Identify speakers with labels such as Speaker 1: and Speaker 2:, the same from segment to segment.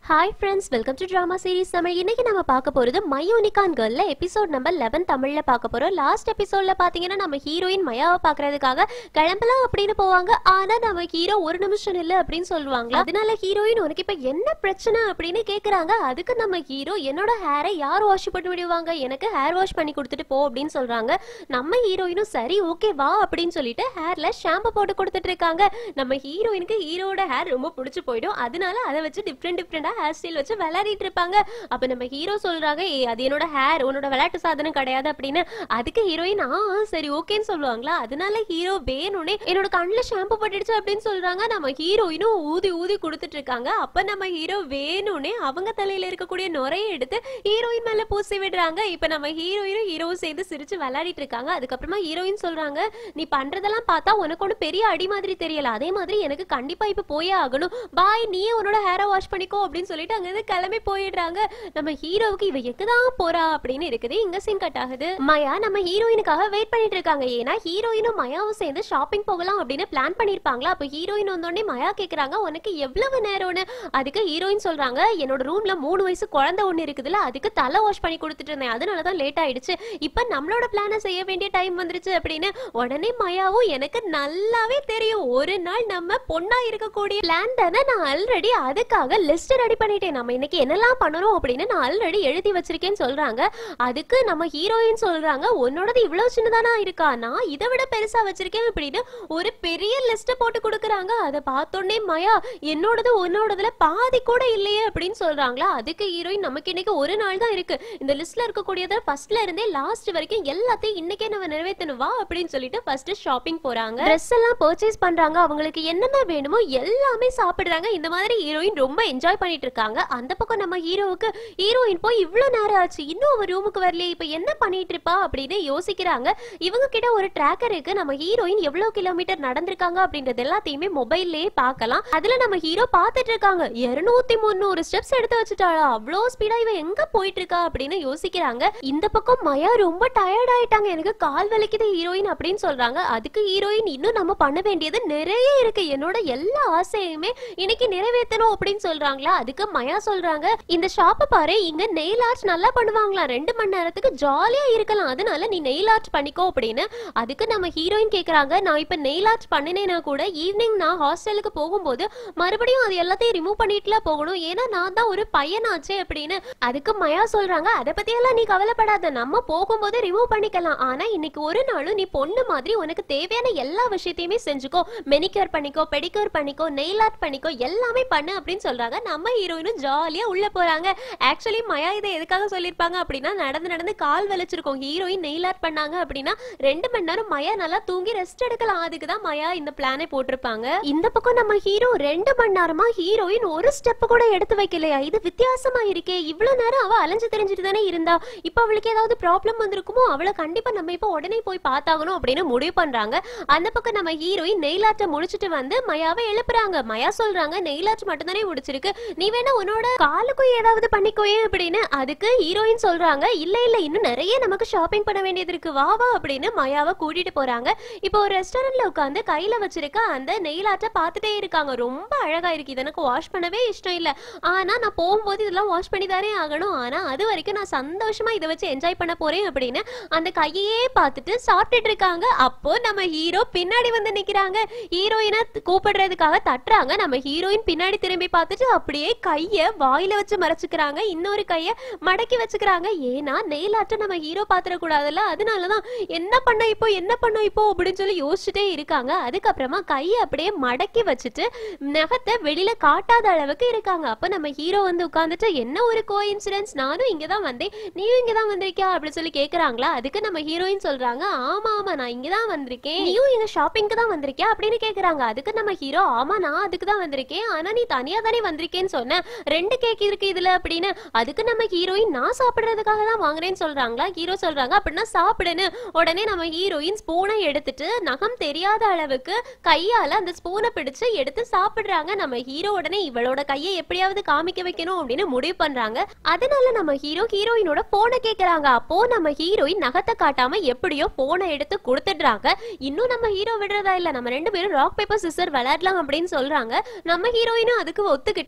Speaker 1: hi friends welcome to drama series Tamil இன்னைக்கு நம்ம பார்க்க போகிறது my unicorn girl episode number eleven தமிழ்ல பார்க்க போறோம் லாஸ்ட் எபிசோட்ல பாத்தீங்கன்னா நம்ம ஹீரோயின் மயாவை பார்க்கறதுக்காக கிளம்பலாம் அப்படின்னு போவாங்க ஆனா நம்ம ஹீரோ ஒரு நிமிஷம் இல்லை அப்படின்னு சொல்லுவாங்க அதனால ஹீரோயின் உனக்கு இப்ப என்ன பிரச்சனை அப்படின்னு கேக்குறாங்க அதுக்கு நம்ம ஹீரோ என்னோட ஹேரை யார் வாஷ் பண்ணி விடுவாங்க எனக்கு ஹேர் வாஷ் பண்ணி கொடுத்துட்டு போ அப்படின்னு சொல்றாங்க நம்ம ஹீரோயினும் சரி ஓகே வா அப்படின்னு சொல்லிட்டு ஹேர்ல ஷாம்பு போட்டு கொடுத்துட்டு இருக்காங்க நம்ம ஹீரோயினுக்கு ஹீரோட ஹேர் ரொம்ப பிடிச்சி போயிடும் அதனால அதை வச்சு டிஃப்ரெண்ட் டிஃப்ரெண்டா ஹேர் ஸ்டைல் வச்சு விளையாடிட்டு இருப்பாங்க அப்ப நம்ம ஹீரோ சொல்றாங்க ஏ அது என்னோட ஹேர் உன்னோட விளையாட்டு சாதனம் கிடையாது அப்படின்னு அதுக்கு ஹீரோயின் ஆ சரி ஓகேன்னு சொல்லுவாங்களா அதனால ஹீரோ வேணும்னே என்னோட கண்ணுல ஷாம்பு பட்டுடுச்சு அப்படின்னு சொல்றாங்க நம்ம ஹீரோயினும் ஊதி ஊதி கொடுத்துட்டு இருக்காங்க அப்ப நம்ம ஹீரோ வேணும்னே அவங்க தலையில இருக்கக்கூடிய நுரையை எடுத்து ஹீரோயின் மேல பூசி விடுறாங்க இப்ப நம்ம ஹீரோயினும் ஹீரோவும் சேர்ந்து சிரிச்சு விளையாடிட்டு இருக்காங்க அதுக்கப்புறமா ஹீரோயின் சொல்றாங்க நீ பண்றதெல்லாம் பார்த்தா உனக்கு ஒண்ணு பெரிய அடி மாதிரி தெரியல அதே மாதிரி எனக்கு கண்டிப்பா இப்ப போயே ஆகணும் பாய் நீயே உன்னோட ஹேரை வாஷ் பண்ணிக்கோ அப்படின்னு சொல்லிட்டு அங்கிருந்து கிளம்பி போயிடுறாங்க நம்ம ஹீரோவுக்கு இவ எங்கதான் போறா அப்படின்னு இருக்குது இங்க சீன் கட் ஆகுது மயா நம்ம ஹீரோயினுக்காக வெயிட் பண்ணிட்டு இருக்காங்க ஏன்னா ஹீரோயினும் மயாவும் சேர்ந்து ஷாப்பிங் போகலாம் அப்படின்னு பிளான் பண்ணிருப்பாங்களா அப்ப ஹீரோயின் வந்தோடனே மயா கேக்குறாங்க உனக்கு எவ்வளவு நேரம்னு அதுக்கு ஹீரோயின் சொல்றாங்க என்னோட ரூம்ல மூணு வயசு குழந்தை ஒண்ணு இருக்குதுல அதுக்கு தலை வாஷ் பண்ணி கொடுத்துட்டு இருந்தேன் அதனாலதான் லேட் ஆயிடுச்சு இப்ப நம்மளோட பிளான செய்ய வேண்டிய டைம் வந்துருச்சு அப்படின்னு உடனே மயாவும் எனக்கு நல்லாவே தெரியும் ஒரு நாள் நம்ம பொண்ணா இருக்கக்கூடிய பிளான் தானே நான் ஆல்ரெடி அதுக்காக லிஸ்ட் ரெடி பண்ணிட்டேன் நம்ம இன்னைக்கு என்னெல்லாம் பண்ணணும் அப்படின்னு நான் ஆல்ரெடி எழுதி வச்சிருக்கேன்னு சொல்றாங்க அதுக்கு நம்ம ஹீரோயின் சொல்றாங்க உன்னோடது இவ்வளவு சின்னதானா இருக்கா நான் இதை விட பெருசா வச்சிருக்கேன் அப்படின்னு ஒரு பெரிய லிஸ்ட் போட்டு கொடுக்குறாங்க அதை பார்த்தோன்னே மயா என்னோடது உன்னோடதுல பாதி கூட இல்லையே அப்படின்னு சொல்றாங்களா அதுக்கு ஹீரோயின் நமக்கு இன்னைக்கு ஒரு நாள் தான் இருக்கு இந்த லிஸ்ட்ல இருக்கக்கூடியதை ஃபர்ஸ்ட்ல இருந்தே லாஸ்ட் வரைக்கும் எல்லாத்தையும் இன்னைக்கே நம்ம நிறைவேற்றணும் வா அப்படின்னு சொல்லிட்டு ஃபர்ஸ்ட் ஷாப்பிங் போறாங்க ட்ரெஸ் எல்லாம் பர்ச்சேஸ் பண்றாங்க அவங்களுக்கு என்னென்ன வேணுமோ எல்லாமே சாப்பிடுறாங்க இந்த மாதிரி ஹீரோயின் ரொம்ப என்ஜாய் பண்ணிட்டு இருக்காங்க அந்த பக்கம் நம்ம ஹீரோவுக்கு ஹீரோயின் போய் இவ்வளவு நேரம் ஆச்சு இன்னும் அவ ரூமுக்கு வரலையே இப்ப என்ன பண்ணிட்டு இருப்பா அப்படின்னு யோசிக்கிறாங்க இவங்க கிட்ட ஒரு ட்ராக்கர் இருக்கு நம்ம ஹீரோயின் எவ்வளவு கிலோமீட்டர் நடந்திருக்காங்க அப்படின்றது எல்லாத்தையுமே மொபைல்லயே பார்க்கலாம் அதுல நம்ம ஹீரோ பார்த்துட்டு இருக்காங்க இருநூத்தி முந்நூறு ஸ்டெப்ஸ் எடுத்து வச்சுட்டாளா அவ்வளோ ஸ்பீடா இவ எங்க போயிட்டு இருக்கா அப்படின்னு யோசிக்கிறாங்க இந்த பக்கம் மயா ரொம்ப டயர்ட் ஆயிட்டாங்க எனக்கு கால் வலிக்குது ஹீரோயின் அப்படின்னு சொல்றாங்க அதுக்கு ஹீரோயின் இன்னும் நம்ம பண்ண வேண்டியது நிறைய இருக்கு என்னோட எல்லா ஆசையுமே இன்னைக்கு நிறைவேற்றணும் அப்படின்னு சொல்றாங்களா அதுக்கு மயா சொல்றாங்க இந்த ஷாப்பை பாரு இங்க நெயில் ஆர்ட் நல்லா பண்ணுவாங்களா ரெண்டு மணி நேரத்துக்கு ஜாலியா இருக்கலாம் அதனால நீ நெயில் ஆர்ட் பண்ணிக்கோ அப்படின்னு அதுக்கு நம்ம ஹீரோயின் கேக்குறாங்க நான் இப்ப நெயில் ஆர்ட் பண்ணினேனா கூட ஈவினிங் நான் ஹாஸ்டலுக்கு போகும்போது மறுபடியும் அது எல்லாத்தையும் ரிமூவ் பண்ணிட்டுலாம் போகணும் ஏன்னா நான் தான் ஒரு பையனாச்சே அப்படின்னு அதுக்கு மயா சொல்றாங்க அதை பத்தி எல்லாம் நீ கவலைப்படாத நம்ம போகும்போது ரிமூவ் பண்ணிக்கலாம் ஆனா இன்னைக்கு ஒரு நாளும் நீ பொண்ணு மாதிரி உனக்கு தேவையான எல்லா விஷயத்தையுமே செஞ்சுக்கோ மெனிக்யூர் பண்ணிக்கோ பெடிக்யூர் பண்ணிக்கோ நெயில் ஆர்ட் பண்ணிக்கோ எல்லாமே பண்ணு அப்படின்னு சொல்றாங்க நம்ம ஹீரோயினும் ஜாலியா உள்ள போறாங்க ஆக்சுவலி மயா இதை எதுக்காக சொல்லியிருப்பாங்க அப்படின்னா நடந்து நடந்து கால் வலிச்சிருக்கோம் ஹீரோயின் நெயில் ஆர்ட் பண்ணாங்க அப்படின்னா ரெண்டு மணி நேரம் மயா நல்லா தூங்கி ரெஸ்ட் எடுக்கலாம் அதுக்கு தான் மயா இந்த பிளானே போட்டிருப்பாங்க இந்த பக்கம் நம்ம ஹீரோ ரெண்டு மணி நேரமா ஹீரோயின் ஒரு ஸ்டெப் கூட எடுத்து வைக்கலையா இது வித்தியாசமா இருக்கே இவ்வளவு நேரம் அவ அலைஞ்சு தெரிஞ்சுட்டு தானே இருந்தா இப்ப அவளுக்கு ஏதாவது ப்ராப்ளம் வந்திருக்குமோ அவளை கண்டிப்பா நம்ம இப்ப உடனே போய் பார்த்தாகணும் அப்படின்னு முடிவு பண்றாங்க அந்த பக்கம் நம்ம ஹீரோயின் நெயில் ஆர்ட்டை முடிச்சிட்டு வந்து மயாவை எழுப்புறாங்க மயா சொல்றாங்க நெயில் ஆர்ட் மட்டும் தானே முடிச்சிருக்கு நீ வேணா உன்னோட காலுக்கும் ஏதாவது பண்ணிக்கோயே அப்படின்னு அதுக்கு ஹீரோயின் சொல்றாங்க இல்ல இல்ல இன்னும் நிறைய நமக்கு ஷாப்பிங் பண்ண வேண்டியது இருக்கு வா வா அப்படின்னு மயாவை கூட்டிட்டு போறாங்க இப்போ ஒரு ரெஸ்டாரண்ட்ல உட்காந்து கையில வச்சிருக்க அந்த நெயில் ஆர்ட்டை பார்த்துட்டே இருக்காங்க ரொம்ப அழகா இருக்கு இது எனக்கு வாஷ் பண்ணவே இஷ்டம் இல்ல ஆனா நான் போகும்போது இதெல்லாம் வாஷ் பண்ணி தானே ஆகணும் ஆனா அது வரைக்கும் நான் சந்தோஷமா இதை வச்சு என்ஜாய் பண்ண போறேன் அப்படின்னு அந்த கையையே பார்த்துட்டு சாப்பிட்டுட்டு இருக்காங்க அப்போ நம்ம ஹீரோ பின்னாடி வந்து நிக்கிறாங்க ஹீரோயினை கூப்பிடுறதுக்காக தட்டுறாங்க நம்ம ஹீரோயின் பின்னாடி திரும்பி பார்த்துட்டு அப்படியே கைய வாயில வச்சு மறைச்சுக்கிறாங்க இன்னொரு கைய மடக்கி வச்சுக்கிறாங்க ஏன்னா நெயில் ஆர்ட்டை நம்ம ஹீரோ பாத்திர கூடாதுல்ல அதனாலதான் என்ன பண்ண இப்போ என்ன பண்ண இப்போ அப்படின்னு சொல்லி யோசிச்சுட்டே இருக்காங்க அதுக்கப்புறமா கையை அப்படியே மடக்கி வச்சுட்டு நகத்தை வெளியில காட்டாத அளவுக்கு இருக்காங்க அப்ப நம்ம ஹீரோ வந்து உட்கார்ந்துட்டு என்ன ஒரு கோ இன்சிடென்ஸ் நானும் இங்க தான் வந்தேன் நீயும் இங்க தான் வந்திருக்கியா அப்படின்னு சொல்லி கேக்குறாங்களா அதுக்கு நம்ம ஹீரோயின் சொல்றாங்க ஆமா ஆமா நான் இங்க தான் வந்திருக்கேன் நீயும் இங்க ஷாப்பிங்க்கு தான் வந்திருக்கியா அப்படின்னு கேக்குறாங்க அதுக்கு நம்ம ஹீரோ ஆமா நான் அதுக்கு தான் வந்திருக்கேன் ஆனா நீ தனியா தானே வந்திருக்கேன்னு சொன்ன ரெண்டு கேக் இருக்கு இதுல அப்படின்னு அதுக்கு நம்ம ஹீரோயின் நான் சாப்பிடுறதுக்காக தான் வாங்குறேன்னு சொல்றாங்களா ஹீரோ சொல்றாங்க அப்படின்னா சாப்பிடுன்னு உடனே நம்ம ஹீரோயின் ஸ்பூனை எடுத்துட்டு நகம் தெரியாத அளவுக்கு கையால அந்த ஸ்பூனை பிடிச்சு எடுத்து சாப்பிடுறாங்க நம்ம ஹீரோ உடனே இவளோட கையை எப்படியாவது காமிக்க வைக்கணும் அப்படின்னு முடிவு பண்றாங்க அதனால நம்ம ஹீரோ ஹீரோயினோட போனை கேக்குறாங்க அப்போ நம்ம ஹீரோயின் நகத்தை காட்டாம எப்படியோ போனை எடுத்து கொடுத்துடுறாங்க இன்னும் நம்ம ஹீரோ விடுறதா இல்ல நம்ம ரெண்டு பேரும் ராக் பேப்பர் சிஸ்டர் விளையாடலாம் அப்படின்னு சொல்றாங்க நம்ம ஹீரோயினும் அதுக்கு ஒத்துக்கிட்டு ராக்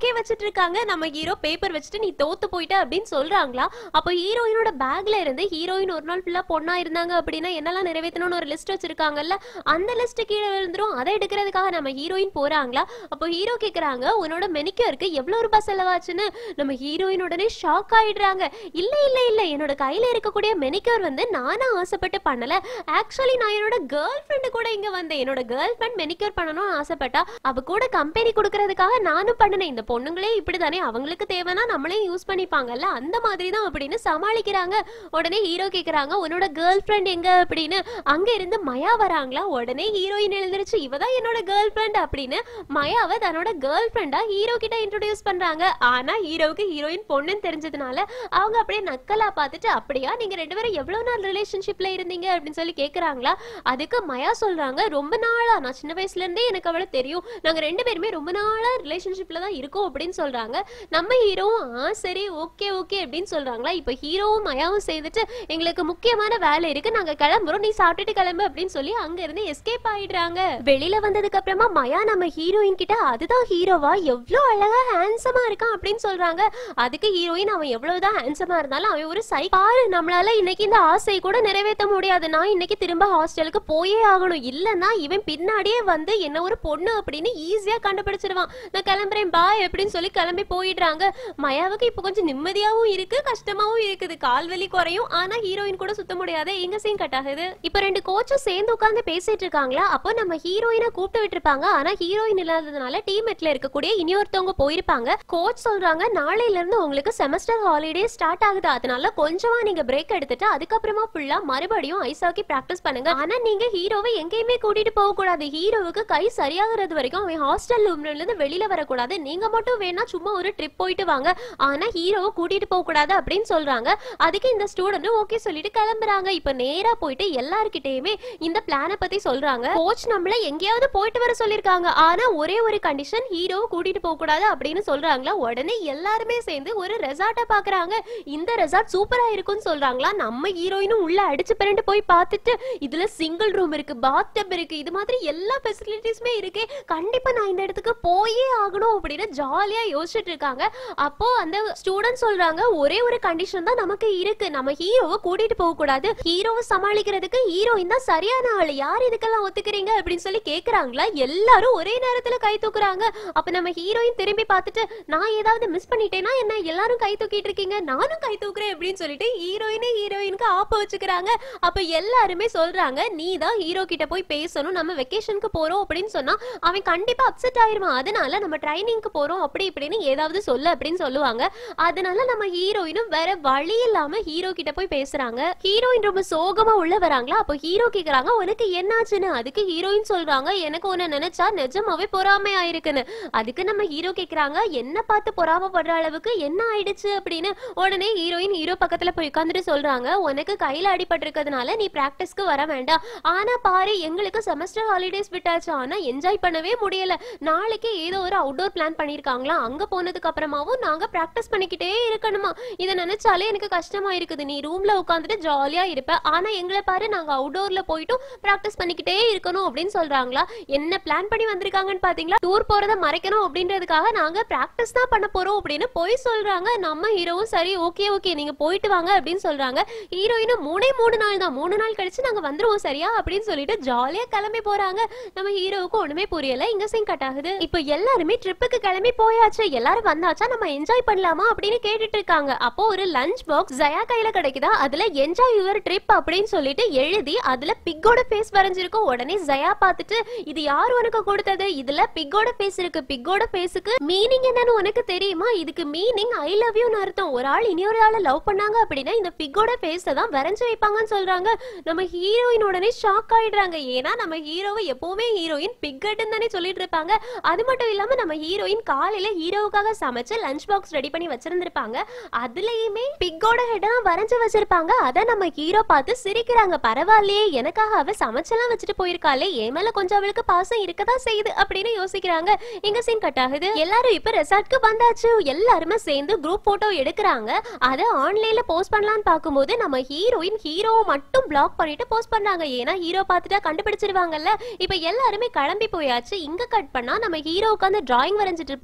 Speaker 1: கிளாக்கே வச்சிட்டு இருக்காங்க நம்ம ஹீரோ பேப்பர் வச்சுட்டு நீ தோத்து போயிட்ட அப்படின்னு சொல்றாங்களா அப்போ ஹீரோயினோட பேக்ல இருந்து ஹீரோயின் ஒரு நாள் ஃபுல்லா பொண்ணா இருந்தாங்க அப்படின்னா என்னெல்லாம் நிறைவேற்றணும்னு ஒரு லிஸ்ட் வச்சிருக்காங்கல்ல அந்த லிஸ்ட் கீழே விழுந்துரும் அதை எடுக்கிறதுக்காக நம்ம ஹீரோயின் போறாங்களா அப்போ ஹீரோ கேக்குறாங்க உன்னோட மெனிக்யூருக்கு எவ்வளவு ரூபாய் செலவாச்சுன்னு நம்ம ஹீரோயின் உடனே ஷாக் ஆயிடுறாங்க இல்ல இல்ல இல்ல என்னோட கையில இருக்கக்கூடிய மெனிக்யூர் வந்து நானா ஆசைப்பட்டு பண்ணல ஆக்சுவலி நான் என்னோட கேர்ள் ஃப்ரெண்டு கூட இங்க வந்தேன் என்னோட கேர்ள் ஃப்ரெண்ட் மெனிக்யூர் பண்ணணும்னு ஆசைப்பட்டா அவ கூட கம்பெனி கொடுக்கறதுக்காக நானும் பண்ணினேன் இந்த பொண்ணுங்களே இப்படிதானே அவங்களுக்கு தேவைன்னா நம்மளே யூஸ் பண்ணிப்பாங்கல்ல அந்த மாதிரி தான் அப்படின்னு சமாளிக்கிறாங்க உடனே ஹீரோ கேக்குறாங்க உன்னோட கேர்ள் ஃப்ரெண்ட் எங்க அப்படின்னு அங்க இருந்து மயா வராங்களா உடனே ஹீரோயின் எழுந்திருச்சு இவ தான் என்னோட கேர்ள் ஃப்ரெண்ட் அப்படின்னு மயாவை தன்னோட கேர்ள் ஃப்ரெண்டா ஹீரோ கிட்ட இன்ட்ரோடியூஸ் பண்றாங்க ஆனா ஹீரோவுக்கு ஹீரோயின் பொண்ணுன்னு தெரிஞ்சதுனால அவங்க அப்படியே நக்கலா பார்த்துட்டு அப்படியா நீங்க ரெண்டு பேரும் எவ்வளவு நாள் ரிலேஷன்ஷிப்ல இருந்தீங்க அப்படின்னு சொல்லி கேக்குறாங்களா அதுக்கு மயா சொல்றாங்க ரொம்ப நாளா நான் சின்ன வயசுல இருந்தே எனக்கு அவளை தெரியும் நாங்க ரெண்டு பேருமே ரொம்ப நாளா ரிலேஷன்ஷிப்ல தான் இருக்கோம் அப்படின்னு சொல்றாங்க நம்ம ஹீரோவும் ஆ சரி ஓகே ஓகே அப்படின்னு சொல்றாங்களா இப்போ ஹீரோவும் மயாவும் சேர்ந்துட்டு எங்களுக்கு முக்கியமான வேலை இருக்கு நாங்க கிளம்புறோம் நீ சாப்பிட்டுட்டு கிளம்பு அப்படின்னு சொல்லி அங்க இருந்து எஸ்கேப் ஆயிடுறாங்க வெளியில வந்ததுக்கு அப்புறமா மயா நம்ம ஹீரோயின் கிட்ட அதுதான் ஹீரோவா எவ்வளவு அழகா ஹேண்ட்ஸமா இருக்கான் அப்படின்னு சொல்றாங்க அதுக்கு ஹீரோயின் அவன் எவ்வளவுதான் ஹேண்ட்ஸமா இருந்தாலும் அவன் ஒரு சை பாரு நம்மளால இன்னைக்கு இந்த ஆசை கூட நிறைவேற்ற முடியாது நான் இன்னைக்கு திரும்ப ஹாஸ்டலுக்கு போயே ஆகணும் இல்லன்னா இவன் பின்னாடியே வந்து என்ன ஒரு பொண்ணு அப்படின்னு ஈஸியா கண்டுபிடிச்சிருவான் நான் கிளம்புறேன் பாய் அப்படின்னு சொல்லி கிளம்பி போயிடுறாங்க மயாவுக்கு இப்போ கொஞ்சம் நிம்மதியாவும் இருக்கு கஷ்டமாவும் இருக்குது கால்வலி குறையும் ஆனா ஹீரோயின் கூட சுத்த முடியாது எங்க சீன் கட் ஆகுது இப்போ ரெண்டு கோச்சும் சேர்ந்து உட்கார்ந்து பேசிட்டு இருக்காங்களா அப்போ நம்ம ஹீரோயினை கூப்பிட்டு விட்டுருப்பாங்க ஆனா ஹீரோயின் இல்லாததுனால டீமெட்ல இருக்கக்கூடிய இனியொருத்தவங்க போயிருப்பாங்க கோச் சொல்றாங்க நாளையில இருந்து உங்களுக்கு செமஸ்டர் ஹாலிடே ஸ்டார்ட் ஆகுது அதனால கொஞ்சமா நீங்க பிரேக் எடுத்துட்டு அதுக்கப்புறமா ஃபுல்லா மறுபடியும் ஐசாக்கி பிராக்டிஸ் பண்ணுங்க ஆனா நீங்க ஹீரோவை எங்கேயுமே கூட்டிட்டு போக கூடாது ஹீரோவுக்கு கை சரியாகிறது வரைக்கும் அவன் ஹாஸ்டல் ரூம்ல இருந்து வெளியில வரக்கூடாது நீங்க மட்டும் வேணா சும்மா ஒரு ட்ரிப் போயிட்டு வாங்க ஆனா ஹீரோவை கூட்டிட்டு போக கூடாது அப்படின்னு சொல்றாங்க அதுக்கு இந்த ஸ்டூடெண்ட் ஓகே சொல்லிட்டு கிளம்புறாங்க இப்ப நேரா போயிட்டு எல்லார்கிட்டயுமே இந்த பிளான பத்தி சொல்றாங்க கோச் நம்மள எங்கேயாவது போயிட்டு வர சொல்லிருக்காங்க ஆனா ஒரே ஒரு கண்டிஷன் ஹீரோவை கூட்டிட்டு போக கூடாது அப்படின்னு சொல்றாங்களா உடனே எல்லாருமே சேர்ந்து ஒரு ரெசார்ட்டை பாக்குறாங்க இந்த ரெசார்ட் சூப்பரா இருக்கும்னு சொல்றாங்களா நம்ம ஹீரோயினும் உள்ள அடிச்சு பிறண்டு போய் பார்த்துட்டு இதுல சிங்கிள் ரூம் இருக்கு பாத் டப் இருக்கு இது மாதிரி எல்லா ஃபெசிலிட்டிஸுமே இருக்கு கண்டிப்பா நான் இந்த இடத்துக்கு போயே ஆகணும் அப்படின்னு ஜாலியா யோசிச்சுட்டு இருக்காங்க அப்போ அந்த ஸ்டூடெண்ட் சொல்றாங்க ஒரே ஒரு கண்டிஷன் தான் நமக்கு இருக்கு நம்ம ஹீரோவை கூட்டிட்டு போக கூடாது ஹீரோவை சமாளிக்கிறதுக்கு ஹீரோயின் தான் சரியான ஆளு யார் இதுக்கெல்லாம் ஒத்துக்கிறீங்க அப்படின்னு சொல்லி கேக்குறாங்களா எல்லாரும் ஒரே நேரத்துல கை தூக்குறாங்க அப்ப நம்ம ஹீரோயின் திரும்பி பார்த்துட்டு நான் ஏதாவது மிஸ் பண்ணிட்டேன்னா என்ன எல்லாரும் கை தூக்கிட்டு இருக்கீங்க நானும் கை தூக்குறேன் அப்படின்னு சொல்லிட்டு ஹீரோயினே ஹீரோயினுக்கு ஆப்ப வச்சுக்கிறாங்க அப்ப எல்லாருமே சொல்றாங்க நீ தான் ஹீரோ கிட்ட போய் பேசணும் நம்ம வெக்கேஷனுக்கு போறோம் அப்படின்னு சொன்னா அவன் கண்டிப்பா அப்செட் ஆயிருவான் அதனால நம்ம ட்ரைனிங்க்கு போறோம் அப்படி இப்படின்னு ஏதாவது சொல்லு அப்படின்னு சொல்லுவாங்க அதனால நம்ம ஹீரோயினும் வேற வழி இல்லாம ஹீரோ கிட்ட போய் பேசுறாங்க ஹீரோயின் ரொம்ப சோகமா உள்ள வராங்களா அப்போ ஹீரோ கேக்குறாங்க உனக்கு என்னாச்சுன்னு அதுக்கு ஹீரோயின் சொல்றாங்க எனக்கு உன்னை நினைச்சா நிஜமாவே பொறாமை ஆயிருக்குன்னு அதுக்கு நம்ம ஹீரோ கேக்குறாங்க என்ன பார்த்து பொறாமப்படுற அளவுக்கு என்ன ஆயிடுச்சு அப்படின்னு உடனே ஹீரோயின் ஹீரோ பக்கத்துல போய் உட்காந்துட்டு சொல்றாங்க உனக்கு கையில அடிபட்டிருக்கிறதுனால நீ பிராக்டிஸ்க்கு வர வேண்டாம் ஆனா பாரு எங்களுக்கு செமஸ்டர் ஹாலிடேஸ் விட்டாச்சு ஆனா என்ஜாய் பண்ணவே முடியல நாளைக்கு ஏதோ ஒரு அவுட்டோர் பிளான் பண்ணிருக்காங்களா அங்க போனதுக்கு அப்புறமாவும் நாங்க பிராக்டிஸ் பண்ணிக்கிட்டே இருக்கணுமா இதை நினைச்சாலே எனக்கு கஷ்டமா இருக்குது நீ ரூம்ல உட்காந்துட்டு ஜாலியா இருப்ப ஆனா எங்களை பாரு நாங்க அவுட்டோர்ல போயிட்டும் பிராக்டிஸ் பண்ணிக்கிட்டே இருக்கணும் அப்படின்னு சொல்றாங்களா என்ன பிளான் பண்ணி வந்திருக்காங்கன்னு பாத்தீங்களா டூர் போறத மறைக்கணும் அப்படின்றதுக்காக நாங்க பிராக்டிஸ் தான் பண்ண போறோம் அப்படின்னு போய் சொல்றாங்க நம்ம ஹீரோவும் சரி ஓகே ஓகே நீங்க போயிட்டு வாங்க அப்படின்னு சொல்றாங்க ஹீரோயினும் மூணே மூணு நாள் தான் மூணு நாள் கழிச்சு நாங்க வந்துருவோம் சரியா அப்படின்னு சொல்லிட்டு ஜாலியா கிளம்பி போறாங்க நம்ம ஹீரோவுக்கு ஒண்ணுமே புரியல இங்க சீன் கட் ஆகுது இப்போ எல்லாருமே ட்ரிப்புக்கு கிளம்பி போயாச்சு எல்லாரும் வந்தாச்சா நம்ம என்ஜாய் பண்ணலாமா அப்படின்னு கேட்டுட்டு இருக்காங்க அப்போ ஒரு லஞ்ச் பாக்ஸ் ஜயா கையில கிடைக்குதா அதுல என்ஜாய் யுவர் ட்ரிப் அப்படின்னு சொல்லிட்டு எழுதி அதுல பிக்கோட ஃபேஸ் வரைஞ்சிருக்கும் உடனே ஜயா பார்த்துட்டு இது யார் உனக்கு கொடுத்தது இதுல பிக்கோட ஃபேஸ் இருக்கு பிக்கோட ஃபேஸுக்கு மீனிங் என்னன்னு உனக்கு தெரியுமா இதுக்கு மீனிங் ஐ லவ் யூன்னு அர்த்தம் ஒரு ஆள் இனியொரு ஆளை லவ் பண்ணாங்க அப்படின்னா இந்த பிக்கோட ஃபேஸை தான் வரைஞ்சு வைப்பாங்கன்னு சொல்றாங்க நம்ம ஹீரோயின் உடனே ஷாக் ஆயிடுறாங்க ஏன்னா நம்ம ஹீரோவை எப்பவுமே ஹீரோயின் பிக்கட்னு தானே சொல்லிட்டு இருப்பாங்க அது மட்டும் இல்லாம நம்ம ஹீரோயின் காலையில ஹீரோவுக்காக சமைச்சு லஞ்ச் பாக்ஸ் ரெடி பண்ணி வச்சிருந்திருப்பாங்க அதுலயுமே பிக்கோட ஹெட் தான் வரைஞ்சு வச்சிருப்பாங்க அத நம்ம ஹீரோ பார்த்து சிரிக்கிறாங்க பரவாயில்லையே எனக்காக அவ சமைச்செல்லாம் வச்சுட்டு போயிருக்காளே என் மேல கொஞ்சம் அவளுக்கு பாசம் இருக்கதான் செய்யுது அப்படின்னு யோசிக்கிறாங்க எங்க சீன் கட் ஆகுது எல்லாரும் இப்ப ரெசார்ட்க்கு வந்தாச்சு எல்லாருமே சேர்ந்து குரூப் போட்டோ எடுக்கிறாங்க அத ஆன்லைன்ல போஸ்ட் பண்ணலாம்னு பார்க்கும்போது நம்ம ஹீரோயின் ஹீரோவை மட்டும் பிளாக் பண்ணிட்டு போஸ்ட் பண்றாங்க ஏன்னா ஹீரோ பார்த்துட்டா கண்டுபிடிச்சிருவாங்கல்ல இப்ப எல்லாருமே கிளம்பி போயாச்சு இங்க கட் பண்ணா நம்ம ஹீரோ உட்காந்து டிராயிங் வரைஞ்சிட்டு இருப்பாங்க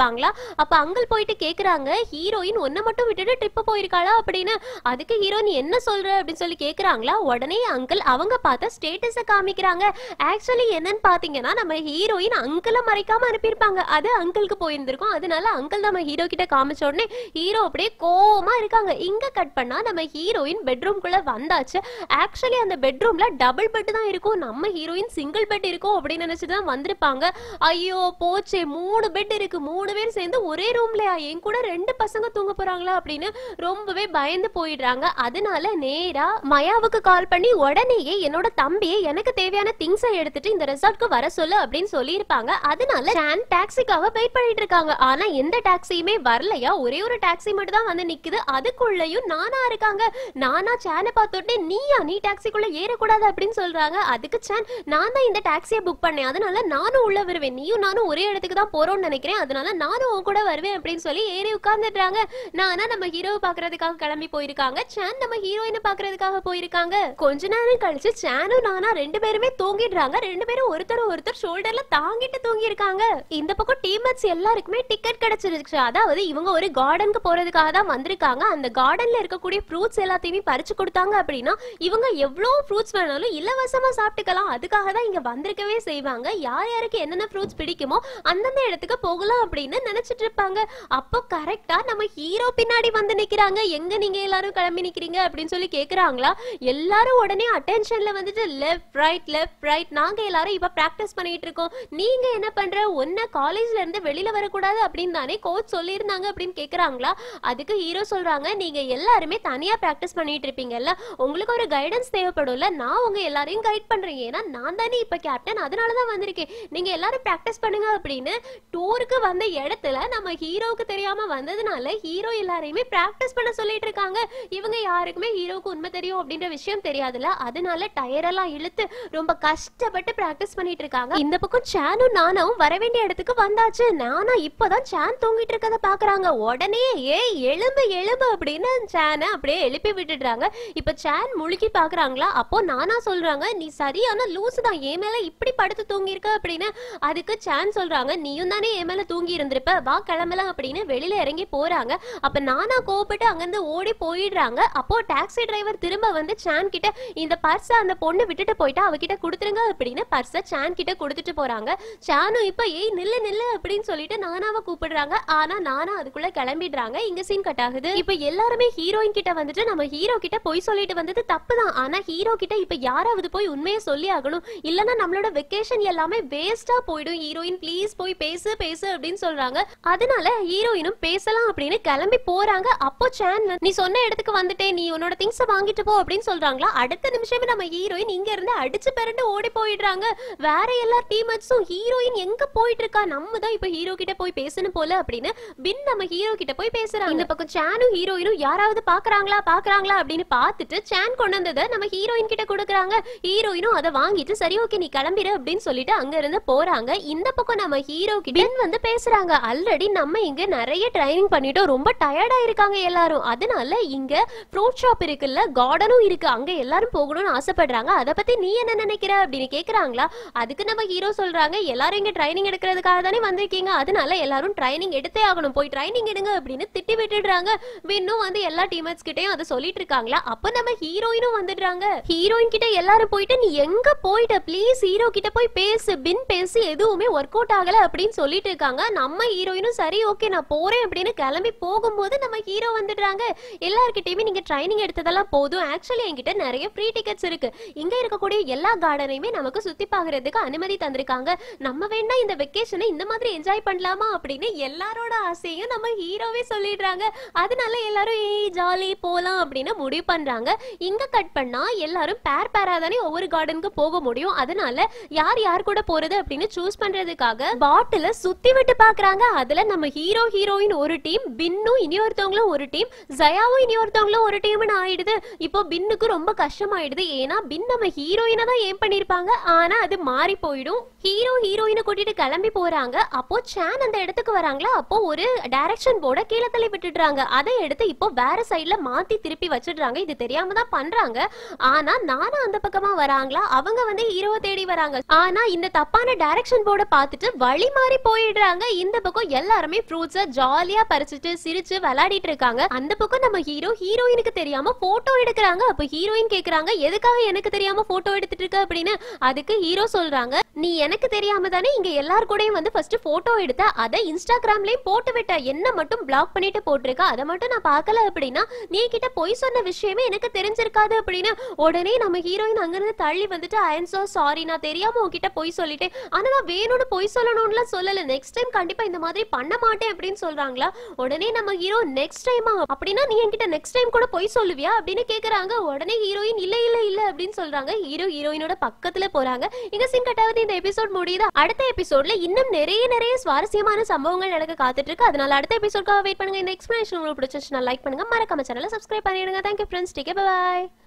Speaker 1: இருக்காங்களா அப்ப அங்கிள் போயிட்டு கேக்குறாங்க ஹீரோயின் ஒன்ன மட்டும் விட்டுட்டு ட்ரிப் போயிருக்காளா அப்படின்னு அதுக்கு ஹீரோ நீ என்ன சொல்ற அப்படின்னு சொல்லி கேக்குறாங்களா உடனே அங்கிள் அவங்க பார்த்த ஸ்டேட்டஸ காமிக்கிறாங்க ஆக்சுவலி என்னன்னு பாத்தீங்கன்னா நம்ம ஹீரோயின் அங்கிள மறைக்காம அனுப்பியிருப்பாங்க அது அங்கிளுக்கு போயிருந்திருக்கும் அதனால அங்கிள் நம்ம ஹீரோ கிட்ட காமிச்ச உடனே ஹீரோ அப்படியே கோவமா இருக்காங்க இங்க கட் பண்ணா நம்ம ஹீரோயின் பெட்ரூம்குள்ள வந்தாச்சு ஆக்சுவலி அந்த பெட்ரூம்ல டபுள் பெட் தான் இருக்கும் நம்ம ஹீரோயின் சிங்கிள் பெட் இருக்கும் அப்படின்னு நினைச்சிட்டு தான் வந்திருப்பாங்க ஐயோ போச்சே மூணு பெட் இருக்கு மூணு பேர் சேர்ந்து ஒரே ரூம்லயா என் கூட ரெண்டு பசங்க தூங்க போறாங்களா அப்படின்னு ரொம்பவே பயந்து போயிடுறாங்க அதனால நேரா மயாவுக்கு கால் பண்ணி உடனேயே என்னோட தம்பியை எனக்கு தேவையான திங்ஸை எடுத்துட்டு இந்த ரெசார்ட்க்கு வர சொல்லு அப்படின்னு சொல்லியிருப்பாங்க அதனால சான் டாக்ஸிக்காக வெயிட் பண்ணிட்டு இருக்காங்க ஆனா எந்த டாக்ஸியுமே வரலையா ஒரே ஒரு டாக்ஸி மட்டும் தான் வந்து நிக்குது அதுக்குள்ளயும் நானா இருக்காங்க நானா சேனை பார்த்துட்டு நீயா நீ டாக்ஸிக்குள்ள ஏறக்கூடாது அப்படின்னு சொல்றாங்க அதுக்கு சேன் நான் தான் இந்த டாக்ஸியை புக் பண்ணேன் அதனால நானும் உள்ள வருவேன் நீயும் நானும் ஒரே இடத்துக்கு தான் போறோம்னு நினைக்கிறேன் அதனால நானும் உன் கூட வருவேன் அப்படின்னு சொல்லி ஏறி உட்கார்ந்துடுறாங்க நானா நம்ம ஹீரோவை பாக்குறதுக்காக கிளம்பி போயிருக்காங்க சேன் நம்ம ஹீரோயினை பாக்குறதுக்காக போயிருக்காங்க கொஞ்ச நேரம் கழிச்சு சேனும் நானா ரெண்டு பேருமே தூங்கிடுறாங்க ரெண்டு பேரும் ஒருத்தர் ஒருத்தர் ஷோல்டர்ல தாங்கிட்டு தூங்கி இருக்காங்க இந்த பக்கம் டீம்மேட்ஸ் எல்லாருக்குமே டிக்கெட் கிடைச்சிருச்சு அதாவது இவங்க ஒரு கார்டனுக்கு போறதுக்காக தான் வந்திருக்காங்க அந்த கார்டன்ல இருக்கக்கூடிய ஃப்ரூட்ஸ் எல்லாத்தையுமே பறிச்சு கொடுத்தாங்க அப்படின்னா இவங்க எவ்வளவு ஃப்ரூட்ஸ் வேணாலும் இலவசமா சாப்பிட்டுக்கலாம் அதுக்காக தான் இங்க வந்திருக்கவே செய்வாங்க யார் யாருக்கு என்னென்ன ஃப்ரூட்ஸ் பிடிக்குமோ அந்தந்த இடத்துக்கு போகலாம் அப்படின்னு நினைச்சிட்டு இருப்பாங்க அப்போ கரெக்டா நம்ம ஹீரோ பின்னாடி வந்து நிக்கிறாங்க எங்க நீங்க எல்லாரும் கிளம்பி நிக்கிறீங்க அப்படின்னு சொல்லி கேக்குறாங்களா எல்லாரும் உடனே அட்டென்ஷன்ல வந்துட்டு லெஃப்ட் ரைட் லெஃப்ட் ரைட் நாங்க எல்லாரும் இப்ப பிராக்டிஸ் பண்ணிட்டு இருக்கோம் நீங்க என்ன பண்ற ஒன்ன காலேஜ்ல இருந்து வெளியில வரக்கூடாது அப்படின்னு தானே கோச் சொல்லியிருந்தாங்க அப்படின்னு கேக்குறாங்களா அதுக்கு ஹீரோ சொல்றாங்க நீங்க எல்லாருமே தனியா பிராக்டிஸ் பண்ணிட்டு இருப்பீங்கல்ல உங்களுக்கு ஒரு கைடன்ஸ் தேவைப்படும்ல நான் உங்க எல்லாரையும் கைட் பண்றேன் ஏன்னா நான் தானே இப்ப கேப்டன் அதனால தான் வந்திருக்கேன் நீங்க எல்லாரும் பிராக்டிஸ் பண்ணுங்க அப்படின்னு டூருக்கு வந்த இடத்துல நம்ம ஹீரோவுக்கு தெரியாம வந்ததுனால ஹீரோ எல்லாரையுமே பிராக்டிஸ் பண்ண சொல்லிட்டு இருக்காங்க இவங்க யாருக்குமே ஹீரோவுக்கு உண்மை தெரியும் அப்படின்ற விஷயம் தெரியாதுல்ல அதனால டயரெல்லாம் இழுத்து ரொம்ப கஷ்டப்பட்டு பிராக்டிஸ் பண்ணிட்டு இருக்காங்க இந்த பக்கம் சேனும் நானும் வர வேண்டிய இடத்துக்கு வந்தாச்சு நானா இப்பதான் சேன் தூங்கிட்டு இருக்கத பாக்குறாங்க உடனே ஏய் எலும்பு எலும்பு அப்படின்னு சேனை அப்படியே எழுப்பி விட்டுடுறாங்க இப்ப சேன் முழுக்கி பாக்குறாங்களா அப்போ நானா சொல்றாங்க நீ சரியான லூசு தான் என் மேல இப்படி படுத்து தூங்கி இருக்க அப்படின்னு அதுக்கு சேன் சொல்றாங்க நீயும் தானே என் மேல தூங்கி இருந்திருப்ப வா கிளம்பலாம் அப்படின்னு வெளியில இறங்கி போறாங்க அப்ப நானா கோவப்பட்டு அங்கிருந்து ஓடி போயிடுறாங்க அப்போ டாக்ஸி டிரைவர் திரும்ப வந்து சான் கிட்ட இந்த பர்ஸ அந்த பொண்ணு விட்டுட்டு போயிட்டா அவகிட்ட கொடுத்துருங்க அப்படின்னு பர்ஸ சான் கிட்ட கொடுத்துட்டு போறாங்க சானும் இப்ப ஏய் நில்லு நில்லு அப்படின்னு சொல்லிட்டு நானாவை கூப்பிடுறாங்க ஆனா நானா அதுக்குள்ள கிளம்பிடுறாங்க இங்க சீன் கட் ஆகுது இப்ப எல்லாருமே ஹீரோயின் கிட்ட வந்துட்டு நம்ம ஹீரோ கிட்ட போய் சொல்லிட்டு வந்தது தப்பு தான் ஆனா ஹீரோ கிட்ட இப்ப யாராவது போய் உண்மையை சொல்லி ஆகணும் இல்லனா நம்மளோட வெக்கேஷன் எல்லாமே வேஸ்டா போயிடும் ஹீரோயின் ப்ளீஸ் போய் பேசு பேசு அப்படின்னு சொல்றாங்க அதனால ஹீரோயினும் பேசலாம் அப்படின்னு கிளம்பி போறாங்க அப்போ சேன் நீ சொன்ன இடத்துக்கு வந்துட்டேன் நீ உன்னோட திங்ஸ வாங்கிட்டு போ அப்படின்னு சொல்றாங்களா அடுத்த நிமிஷமே நம்ம ஹீரோயின் இங்க இருந்து அடிச்சு பிறண்டு ஓடி போயிடுறாங்க வேற எல்லா டீமேட்ஸும் ஹீரோயின் எங்க போயிட்டு இருக்கா நம்ம தான் இப்ப ஹீரோ கிட்ட போய் பேசணும் போல அப்படின்னு பின் நம்ம ஹீரோ கிட்ட போய் பேசுறாங்க இந்த பக்கம் சேனும் ஹீரோயினும் யாராவது பாக்குறாங்களா பாக்குறாங்களா அப்படின்னு பார்த்துட்டு சேன் கொண்டு வந்ததை நம்ம ஹீரோயின் கிட்ட கொடுக்குறாங்க ஹீரோயினும் அதை வாங்கிட்டு சரி ஓகே நீ கிளம்பிடு அப்படின்னு சொல்லிட்டு அங்க இருந்து போறாங்க இந்த பக்கம் நம்ம ஹீரோ கிட்ட பின் வந்து பேசுறாங்க ஆல்ரெடி நம்ம இங்க நிறைய ட்ரைனிங் பண்ணிட்டோம் ரொம்ப டயர்டா இருக்காங்க எல்லாரும் அதனால இங்க ஃப்ரூட் ஷாப் இருக்குல்ல கார்டனும் இருக்கு அங்க எல்லாரும் போகணும்னு ஆசைப்படுறாங்க அதை பத்தி நீ என்ன நினைக்கிற அப்படின்னு கேக்குறாங்களா அதுக்கு நம்ம ஹீரோ சொல்றாங்க எல்லாரும் இங்க ட்ரைனிங் எடுக்கிறதுக்காக தானே வந்திருக்கீங்க அதனால எல்லாரும் ட்ரைனிங் எடுத்தே ஆகணும் போய் ட்ரைனிங் எடுங்க அப்படின்னு திட்டி விட்டுடுறாங்க வின்னும் வந்து எல்லா டீமேட்ஸ் கிட்டயும் அதை சொல்லிட்டு இருக்காங்களா அப்ப நம்ம ஹீரோயினும் வந்துடுறாங்க ஹீரோயின் கிட்ட எல்லாரும் போயிட்டு நீ எங்க போயிட்ட ப்ளீஸ் ஹீரோ கிட்ட போய் பேசு பின் பேசி எதுவுமே ஒர்க் அவுட் ஆகல அப்படின்னு சொல்லிட்டு இருக்காங்க நம்ம ஹீரோயினும் சரி ஓகே நான் போறேன் அப்படின்னு கிளம்பி போகும்போது நம்ம ஹீரோ வந்துடுறாங்க எல்லார்கிட்டயுமே நீங்க ட்ரைனிங் எடுத்ததெல்லாம் போதும் ஆக்சுவலி என்கிட்ட நிறைய ஃப்ரீ டிக்கெட்ஸ் இருக்கு இங்க இருக்கக்கூடிய எல்லா கார்டனையுமே நமக்கு சுத்தி பார்க்கறதுக்கு அனுமதி தந்திருக்காங்க நம்ம வேணா இந்த வெக்கேஷனை இந்த மாதிரி என்ஜாய் பண்ணலாமா அப்படின்னு எல்லாரோட ஆசையும் நம்ம ஹீரோவே சொல்லிடுறாங்க அதனால எல்லாரும் ஏய் ஜாலி போலாம் அப்படின்னு முடிவு பண்றாங்க இங்க கட் பண்ணா எல்லாரும் பேர் பேரா தானே ஒவ்வொரு கார்டனுக்கு போக முடியும் அதனால யார் யார் கூட போறது அப்படின்னு சூஸ் பண்றதுக்காக பாட்டில சுத்தி விட்டு பாக்குறாங்க அதுல நம்ம ஹீரோ ஹீரோயின் ஒரு டீம் பின்னும் இனி ஒருத்தவங்களும் ஒரு டீம் ஜயாவும் இனி ஒருத்தவங்களும் ஒரு டீம்னு ஆயிடுது இப்போ பின்னுக்கு ரொம்ப கஷ்டமாயிடுது ஏன்னா பின் நம்ம ஹீரோயினை தான் ஏம் பண்ணிருப்பாங்க ஆனா அது மாறி போயிடும் ஹீரோ ஹீரோயினை கூட்டிட்டு கிளம்பி போறாங்க அப்போ சேன் அந்த இடத்துக்கு வராங்களா அப்போ ஒரு டைரக்ஷன் போர்டை கீழே தள்ளி விட்டுடுறாங்க அதை எடுத்து இப்போ வேற சைடுல மாத்தி திருப்பி வச்சிடுறாங்க இது தெரியாம தான் பண்றாங்க ஆனா நானும் அந்த பக்கமா வராங்களா அவங்க வந்து ஹீரோவை தேடி வராங்க ஆனா இந்த தப்பான டைரக்ஷன் போர்டை பார்த்துட்டு வழி மாறி போயிடுறாங்க இந்த இந்த பக்கம் எல்லாருமே ஃப்ரூட்ஸ ஜாலியா பறிச்சுட்டு சிரிச்சு விளையாடிட்டு இருக்காங்க அந்த பக்கம் நம்ம ஹீரோ ஹீரோயினுக்கு தெரியாம போட்டோ எடுக்கிறாங்க அப்ப ஹீரோயின் கேக்குறாங்க எதுக்காக எனக்கு தெரியாம போட்டோ எடுத்துட்டு இருக்க அப்படின்னு அதுக்கு ஹீரோ சொல்றாங்க நீ எனக்கு தெரியாம தானே இங்க எல்லார் கூடயும் வந்து ஃபர்ஸ்ட் போட்டோ எடுத்த அதை இன்ஸ்டாகிராம்லயும் போட்டு விட்ட என்ன மட்டும் பிளாக் பண்ணிட்டு போட்டிருக்க அதை மட்டும் நான் பார்க்கல அப்படின்னா நீ கிட்ட பொய் சொன்ன விஷயமே எனக்கு தெரிஞ்சிருக்காது அப்படின்னு உடனே நம்ம ஹீரோயின் அங்கிருந்து தள்ளி வந்துட்டு ஐ எம் சோ சாரி நான் தெரியாம உன்கிட்ட பொய் சொல்லிட்டேன் ஆனா நான் வேணும்னு பொய் சொல்லணும்லாம் சொல்லல நெக்ஸ்ட் டைம் கண்டிப்பா இந்த மாதிரி பண்ண மாட்டேன் அப்படின்னு சொல்றாங்களா உடனே நம்ம ஹீரோ நெக்ஸ்ட் டைம் அப்படின்னா நீ என்கிட்ட நெக்ஸ்ட் டைம் கூட பொய் சொல்லுவியா அப்படின்னு கேக்குறாங்க உடனே ஹீரோயின் இல்ல இல்ல இல்ல அப்படின்னு சொல்றாங்க ஹீரோ ஹீரோயினோட பக்கத்துல போறாங்க இங்க சீன் கட்டாவது இந்த எபிசோட் முடியுது அடுத்த எபிசோட்ல இன்னும் நிறைய நிறைய சுவாரஸ்யமான சம்பவங்கள் நடக்க காத்துட்டு இருக்கு அதனால அடுத்த எபிசோட்காக வெயிட் பண்ணுங்க இந்த எக்ஸ்பிளேஷன் உங்களுக்கு பிடிச்சிருச்சுன்னா லைக் பண்ணுங்க மறக்காம சேனலை சப்ஸ்கிரைப் பண்ணிடுங்க தேங்க்யூ ஃப்ரெண்ட்ஸ் டேக் பாய்